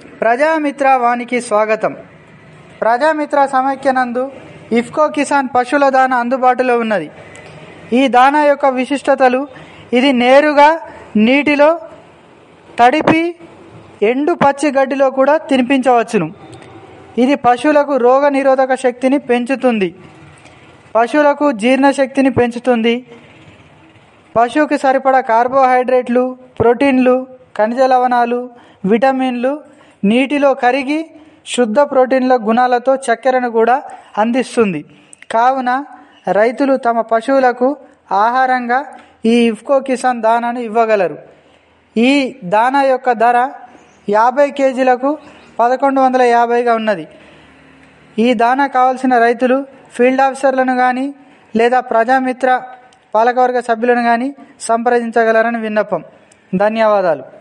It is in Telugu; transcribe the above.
ప్రజామిత్ర వానికి స్వాగతం ప్రజామిత్ర సమైక్యనందు ఇఫ్కో కిసాన్ పశువుల దాన అందుబాటులో ఉన్నది ఈ దానా యొక్క విశిష్టతలు ఇది నేరుగా నీటిలో తడిపి ఎండు పచ్చి గడ్డిలో కూడా తినిపించవచ్చును ఇది పశువులకు రోగ నిరోధక శక్తిని పెంచుతుంది పశువులకు జీర్ణశక్తిని పెంచుతుంది పశువుకి సరిపడా కార్బోహైడ్రేట్లు ప్రోటీన్లు ఖనిజ లవణాలు విటమిన్లు నీటిలో కరిగి శుద్ధ ప్రోటీన్ల గుణాలతో చక్కెరను కూడా అందిస్తుంది కావున రైతులు తమ పశువులకు ఆహారంగా ఈ ఇఫ్కో కిసాన్ దానాను ఇవ్వగలరు ఈ దానా యొక్క ధర యాభై కేజీలకు పదకొండు వందల యాభైగా ఉన్నది ఈ దానా కావాల్సిన రైతులు ఫీల్డ్ ఆఫీసర్లను కానీ లేదా ప్రజామిత్ర పాలకవర్గ సభ్యులను కానీ సంప్రదించగలరని విన్నపం ధన్యవాదాలు